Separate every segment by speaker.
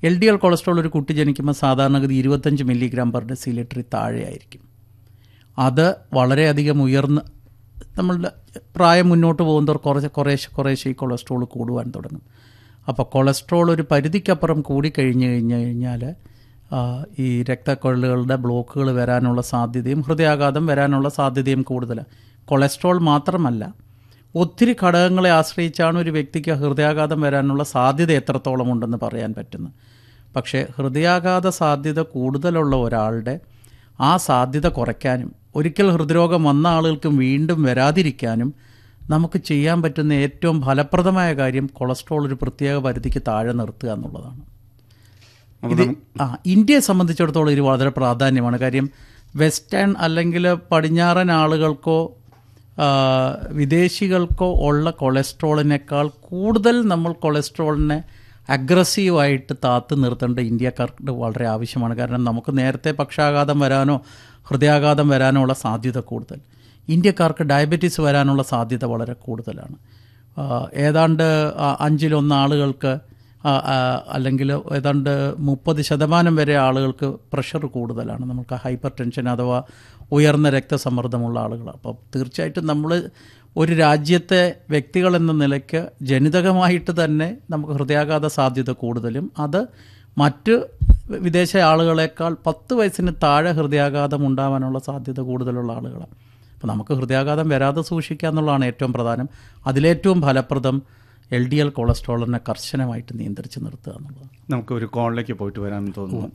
Speaker 1: L D L cholesterol ഒരു കുട്ടി ജനിക്കുമ്പോൾ സാധാരണഗതി ഇരുപത്തഞ്ച് മില്ലിഗ്രാം പെർ ഡെസിലിറ്ററിൽ താഴെയായിരിക്കും അത് വളരെയധികം ഉയർന്ന് നമ്മളുടെ പ്രായം മുന്നോട്ട് പോകുന്നവർ കുറച്ച് കുറേശ്ശെ കുറേശ്ശെ ഈ കൊളസ്ട്രോൾ കൂടുവാൻ തുടങ്ങും അപ്പോൾ കൊളസ്ട്രോൾ ഒരു പരിധിക്കപ്പുറം കൂടിക്കഴിഞ്ഞ് കഴിഞ്ഞ് കഴിഞ്ഞാൽ ആ, ഈ രക്തക്കൊഴലുകളുടെ ബ്ലോക്കുകൾ വരാനുള്ള സാധ്യതയും ഹൃദയാഘാതം വരാനുള്ള സാധ്യതയും കൂടുതലാണ് കൊളസ്ട്രോൾ മാത്രമല്ല ഒത്തിരി ഘടകങ്ങളെ ആശ്രയിച്ചാണ് ഒരു വ്യക്തിക്ക് ഹൃദയാഘാതം വരാനുള്ള സാധ്യത എത്രത്തോളം ഉണ്ടെന്ന് പറയാൻ പറ്റുന്നത് പക്ഷേ ഹൃദയാഘാത സാധ്യത കൂടുതലുള്ള ഒരാളുടെ ആ സാധ്യത കുറയ്ക്കാനും ഒരിക്കൽ ഹൃദ്രോഗം വന്ന ആളുകൾക്കും വീണ്ടും വരാതിരിക്കാനും നമുക്ക് ചെയ്യാൻ പറ്റുന്ന ഏറ്റവും ഫലപ്രദമായ കാര്യം കൊളസ്ട്രോൾ ഒരു പ്രത്യേക പരിധിക്ക് താഴെ നിർത്തുക എന്നുള്ളതാണ് ഇത് ആ ഇന്ത്യയെ സംബന്ധിച്ചിടത്തോളം ഇത് വളരെ പ്രാധാന്യമാണ് കാര്യം വെസ്റ്റേൺ അല്ലെങ്കിൽ പടിഞ്ഞാറൻ ആളുകൾക്കോ ആ, വിദേശികൾക്കോ ഉള്ള കൊളസ്ട്രോളിനേക്കാൾ കൂടുതൽ നമ്മൾ കൊളസ്ട്രോളിനെ അഗ്രസീവായിട്ട് താത്ത് നിർത്തേണ്ട ഇന്ത്യക്കാർക്ക് വളരെ ആവശ്യമാണ് കാരണം നമുക്ക് നേരത്തെ പക്ഷാഘാതം വരാനോ ഹൃദയാഘാതം വരാനോ ഉള്ള സാധ്യത കൂടുതൽ ഇന്ത്യക്കാർക്ക് ഡയബറ്റീസ് വരാനുള്ള സാധ്യത വളരെ കൂടുതലാണ് ആ, ഏതാണ്ട് ആ, അഞ്ചിലൊന്ന് ആളുകൾക്ക് ആ, ആ, അല്ലെങ്കിൽ ഏതാണ്ട് മുപ്പത് ശതമാനം വരെ ആളുകൾക്ക് പ്രഷർ കൂടുതലാണ് നമുക്ക് ഹൈപ്പർ ടെൻഷൻ അഥവാ ഉയർന്ന രക്തസമ്മർദ്ദമുള്ള ആളുകൾ അപ്പോൾ തീർച്ചയായിട്ടും നമ്മൾ ഒരു രാജ്യത്തെ വ്യക്തികൾ എന്ന നിലയ്ക്ക് ജനിതകമായിട്ട് തന്നെ നമുക്ക് ഹൃദയാഘാത സാധ്യത കൂടുതലും അത് മറ്റ് വിദേശ ആളുകളെക്കാൾ പത്ത് വയസ്സിന് താഴെ ഹൃദയാഘാതം ഉണ്ടാവാനുള്ള സാധ്യത കൂടുതലുള്ള ആളുകളാണ് അപ്പോൾ നമുക്ക് ഹൃദയാഘാതം വരാതെ സൂക്ഷിക്കുക എന്നുള്ളതാണ് ഏറ്റവും പ്രധാനം അതിലേറ്റവും ഫലപ്രദം എൽ ഡി എൽ കൊളസ്ട്രോളിനെ കർശനമായിട്ട് നിയന്ത്രിച്ച് നിർത്തുക എന്നുള്ളതാണ്
Speaker 2: നമുക്ക് ഒരു കോളിലേക്ക് പോയിട്ട് വരാമെന്ന് തോന്നുന്നു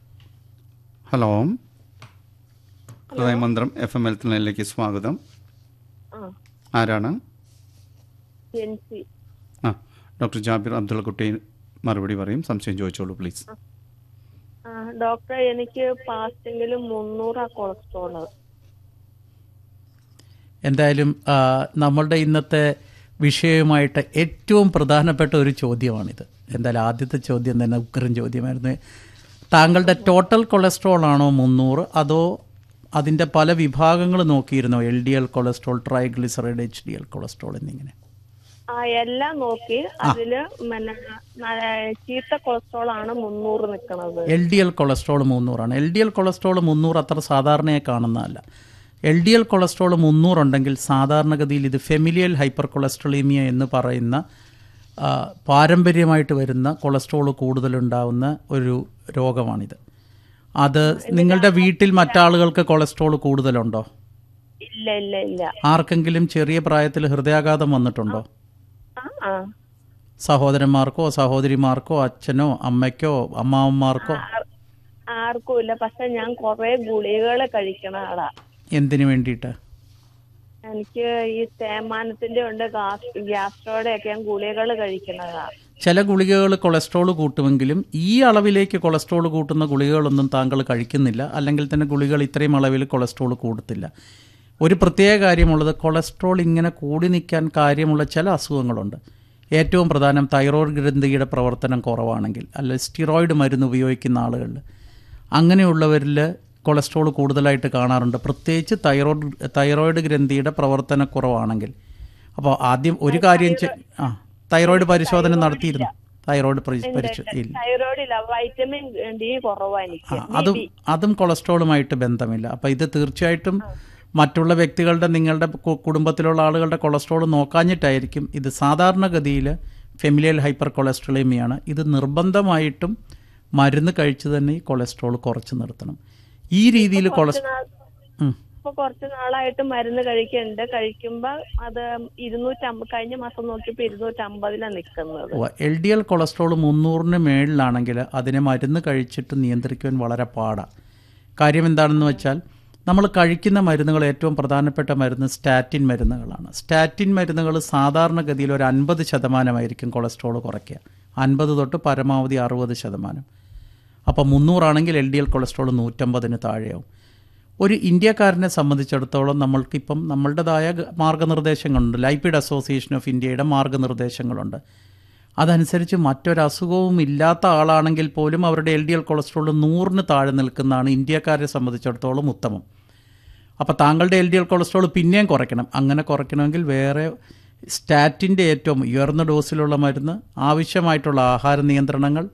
Speaker 2: ഹലോ ഹൃദയമന്ത്രം എഫ് എം ഹെൽത്ത് ലൈനിലേക്ക് സ്വാഗതം
Speaker 3: ആ
Speaker 2: ആരാണ്
Speaker 3: ജെൻസി
Speaker 2: ആ ഡോക്ടർ ജാബിർ അബ്ദുള്ള കുട്ടി മറുപടി പറയും സംശയം ചോദിച്ചോളൂ പ്ലീസ്
Speaker 3: ആ ഡോക്ടർ എനിക്ക് പാസ്റ്റെങ്കിലും മുന്നൂറാ കൊളസ്ട്രോള്
Speaker 1: എന്തായാലും ആ, നമ്മളുടെ ഇന്നത്തെ വിഷയവുമായിട്ട് ഏറ്റവും പ്രധാനപ്പെട്ട ഒരു ചോദ്യമാണിത് എന്തായാലും ആദ്യത്തെ ചോദ്യം തന്നെ ഉക്കരൻ ചോദ്യമായിരുന്നു താങ്കളുടെ ടോട്ടൽ കൊളസ്ട്രോൾ ആണോ മുന്നൂറ് അതോ അതിൻ്റെ പല വിഭാഗങ്ങൾ നോക്കിയിരുന്നോ L D L cholesterol triglyceride H D L cholesterol എന്നിങ്ങനെ
Speaker 3: ആ എല്ലാം നോക്കി അതില് പിന്നെ ന- ചീത്ത കൊളസ്ട്രോൾ ആണ് മുന്നൂറ് നിൽക്കുന്നത്
Speaker 1: എൽ ഡി എൽ കൊളസ്ട്രോൾ മുന്നൂറാണ് എൽ ഡി എൽ കൊളസ്ട്രോൾ മുന്നൂറ് അത്ര സാധാരണയായി കാണുന്നതല്ല എൽ ഡി എൽ കൊളസ്ട്രോൾ മുന്നൂറുണ്ടെങ്കിൽ സാധാരണഗതിയിൽ ഇത് ഫെമിലിയൽ ഹൈപ്പർ കൊളസ്ട്രോളീമിയ എന്ന് പറയുന്ന ആ, പാരമ്പര്യമായിട്ട് വരുന്ന കൊളസ്ട്രോൾ കൂടുതലുണ്ടാവുന്ന ഒരു രോഗമാണിത് അത് നിങ്ങളുടെ വീട്ടിൽ മറ്റാളുകൾക്ക് കൊളസ്ട്രോൾ കൂടുതലുണ്ടോ
Speaker 3: ഇല്ല ഇല്ല ഇല്ല
Speaker 1: ആർക്കെങ്കിലും ചെറിയ പ്രായത്തിൽ ഹൃദയാഘാതം വന്നിട്ടുണ്ടോ
Speaker 3: ആ ആ
Speaker 1: സഹോദരന്മാർക്കോ സഹോദരിമാർക്കോ അച്ഛനോ അമ്മയ്ക്കോ അമ്മാവന്മാർക്കോ
Speaker 3: ആർ- ആർക്കും ഇല്ല പക്ഷെ ഞാൻ കുറെ ഗുളികകൾ കഴിക്കണ ആളാ
Speaker 1: എന്തിനു വേണ്ടിയിട്ട്
Speaker 3: എനിക്ക് ഈ തേമാനത്തിന്റെ ഉണ്ട് ഗ്യാസ്ട്രോയുടെ ഒക്കെ ഞാൻ ഗുളികകൾ കഴിക്കണതാ
Speaker 1: ചില ഗുളികകൾ കൊളസ്ട്രോൾ കൂട്ടുമെങ്കിലും ഈ അളവിലേക്ക് കൊളസ്ട്രോൾ കൂട്ടുന്ന ഗുളികകളൊന്നും താങ്കൾ കഴിക്കുന്നില്ല അല്ലെങ്കിൽ തന്നെ ഗുളികൾ ഇത്രയും അളവിൽ കൊളസ്ട്രോൾ കൂട്ടത്തില്ല ഒരു പ്രത്യേക കാര്യമുള്ളത് കൊളസ്ട്രോൾ ഇങ്ങനെ കൂടി നിൽക്കാൻ കാര്യമുള്ള ചില അസുഖങ്ങളുണ്ട് ഏറ്റവും പ്രധാനം തൈറോയ്ഡ് ഗ്രന്ഥിയുടെ പ്രവർത്തനം കുറവാണെങ്കിൽ അല്ല സ്റ്റിറോയിഡ് മരുന്ന് ഉപയോഗിക്കുന്ന ആളുകളിൽ അങ്ങനെയുള്ളവരിൽ കൊളസ്ട്രോൾ കൂടുതലായിട്ട് കാണാറുണ്ട് പ്രത്യേകിച്ച് തൈറോയ്ഡ് തൈറോയ്ഡ് ഗ്രന്ഥിയുടെ പ്രവർത്തനക്കുറവാണെങ്കിൽ അപ്പോൾ ആദ്യം ഒരു കാര്യം ചെ- ആ തൈറോയ്ഡ് പരിശോധന നടത്തിയിരുന്നു തൈറോയ്ഡ് പരി- പരിശോ ഇല്ല
Speaker 3: തൈറോയ്ഡ് ഇല്ല വൈറ്റമിൻ ഡി കുറവാ എനിക്ക്
Speaker 1: ആ, അതും അതും കൊളസ്ട്രോളുമായിട്ട് ബന്ധമില്ല അപ്പോൾ ഇത് തീർച്ചയായിട്ടും മറ്റുള്ള വ്യക്തികളുടെ നിങ്ങളുടെ കു- കുടുംബത്തിലുള്ള ആളുകളുടെ കൊളസ്ട്രോൾ നോക്കാഞ്ഞിട്ടായിരിക്കും ഇത് സാധാരണഗതിയിൽ ഫെമിലിയൽ ഹൈപ്പർ കൊളസ്ട്രോളീമിയാണ് ഇത് നിർബന്ധമായിട്ടും മരുന്ന് കഴിച്ച് തന്നെ ഈ കൊളസ്ട്രോൾ കുറച്ച് നിർത്തണം ഈ രീതിയിൽ കൊളസ്ട്രോൾ
Speaker 3: ഇപ്പൊ കുറച്ച് നാളായിട്ട് മരുന്ന് കഴിക്കുന്നുണ്ട് കഴിക്കുമ്പോ അത് ഇരുന്നൂറ്റമ്പത് കഴിഞ്ഞ മാസം നോക്കിയപ്പോ ഇരുന്നൂറ്റമ്പതിലാണ് നിക്കുന്നത്
Speaker 1: എൽ ഡി എൽ കൊളസ്ട്രോൾ മുന്നൂറിന് മേളിലാണെങ്കിൽ അതിനെ മരുന്ന് കഴിച്ചിട്ട് നിയന്ത്രിക്കുവാൻ വളരെ പാടാണ് കാര്യം എന്താണെന്ന് വെച്ചാൽ നമ്മൾ കഴിക്കുന്ന മരുന്നുകൾ ഏറ്റവും പ്രധാനപ്പെട്ട മരുന്ന് സ്റ്റാറ്റിൻ മരുന്നുകളാണ് സ്റ്റാറ്റിൻ മരുന്നുകൾ സാധാരണഗതിയിൽ ഒരു അൻപത് ശതമാനമായിരിക്കും കൊളസ്ട്രോൾ കുറയ്ക്കുക അൻപത് തൊട്ട് പരമാവധി അറുപത് ശതമാനം അപ്പോൾ മുന്നൂറാണെങ്കിൽ എൽ ഡി എൽ കൊളസ്ട്രോൾ നൂറ്റമ്പതിന് താഴെയാവും ഒരു ഇന്ത്യക്കാരനെ സംബന്ധിച്ചിടത്തോളം നമ്മൾക്കിപ്പം നമ്മളുടേതായ ഗ- മാർഗനിർദ്ദേശങ്ങളുണ്ട് ലൈപ്പിഡ് അസോസിയേഷൻ ഓഫ് ഇന്ത്യയുടെ മാർഗനിർദ്ദേശങ്ങളുണ്ട് അതനുസരിച്ച് മറ്റൊരസുഖവും ഇല്ലാത്ത ആളാണെങ്കിൽ പോലും അവരുടെ എൽ ഡി എൽ കൊളസ്ട്രോൾ നൂറിന് താഴെ നിൽക്കുന്നതാണ് ഇന്ത്യക്കാരെ സംബന്ധിച്ചിടത്തോളം ഉത്തമം അപ്പോൾ താങ്കളുടെ എൽ ഡി എൽ കൊളസ്ട്രോൾ പിന്നെയും കുറയ്ക്കണം അങ്ങനെ കുറയ്ക്കണമെങ്കിൽ വേറെ സ്റ്റാറ്റിൻ്റെ ഏറ്റവും ഉയർന്ന ഡോസിലുള്ള മരുന്ന് ആവശ്യമായിട്ടുള്ള ആഹാര നിയന്ത്രണങ്ങൾ